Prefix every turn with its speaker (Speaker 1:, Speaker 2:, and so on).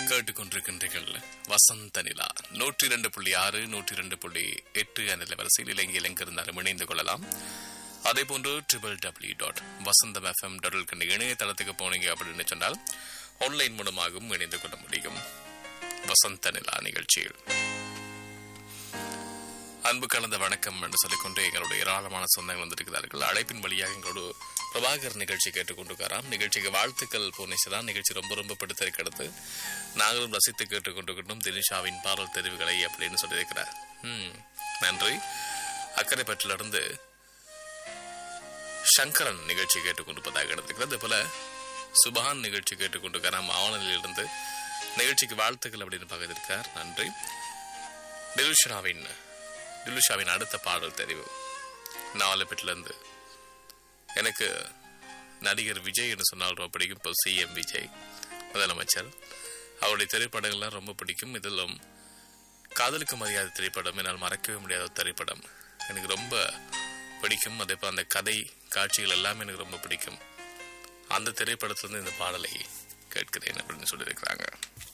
Speaker 1: கேட்டுக்கொண்டிருக்கின்றீர்கள் வசந்த நிலா நூற்றி இரண்டு புள்ளி ஆறு நூற்றி இரண்டு புள்ளி எட்டு என்ற வரிசையில் இலங்கையில் எங்கிருந்தாலும் இணைந்து கொள்ளலாம் அதே போன்று triple W dot Vasantham FM dot கண்ட இணையதளத்துக்கு போனீங்க அப்படின்னு சொன்னால் ஆன்லைன் மூலமாகவும் இணைந்து கொள்ள முடியும் வசந்த நிலா நிகழ்ச்சியில் அன்பு கலந்த வணக்கம் என்று சொல்லிக்கொண்டு எங்களுடைய ஏராளமான சொந்தங்கள் வந்திருக்கிறார்கள் அழைப்பின் வழியாக எங்களோட பிரபாகர் நிகழ்ச்சி கேட்டுக்கொண்டிருக்கிறார் நிகழ்ச்சிக்கு வாழ்த்துக்கள் பூர்ணிசதான் நிகழ்ச்சி ரொம்ப ரொம்ப பிடித்திருக்கிறது நாங்களும் ரசித்து கேட்டுக்கொண்டிருக்கணும் தினிஷாவின் பாடல் தெரிவுகளை அப்படின்னு சொல்லியிருக்கிறார் ம் நன்றி அக்கரைப்பட்டிலிருந்து சங்கரன் நிகழ்ச்சி கேட்டுக்கொண்டிருப்பதாக எடுத்துக்கிறது போல சுபான் நிகழ்ச்சி கேட்டுக்கொண்டிருக்கிறார் மாவனலிலிருந்து நிகழ்ச்சிக்கு வாழ்த்துக்கள் அப்படின்னு பகிர்ந்திருக்கார் நன்றி டிலுஷனாவின் டிலுஷாவின் அடுத்த பாடல் தெரிவு நாலு இருந்து எனக்கு நடிகர் விஜய் என்று சொன்னால் ரொம்ப பிடிக்கும் இப்போ சிஎம் விஜய் முதலமைச்சர் அவருடைய திரைப்படங்கள்லாம் ரொம்ப பிடிக்கும் இதிலும் காதலுக்கு மரியாதை திரைப்படம் என்னால் மறக்கவே முடியாத ஒரு திரைப்படம் எனக்கு ரொம்ப பிடிக்கும் அதே போல் அந்த கதை காட்சிகள் எல்லாமே எனக்கு ரொம்ப பிடிக்கும் அந்த திரைப்படத்திலிருந்து இந்த பாடலை கேட்கிறேன் அப்படின்னு சொல்லியிருக்கிறாங்க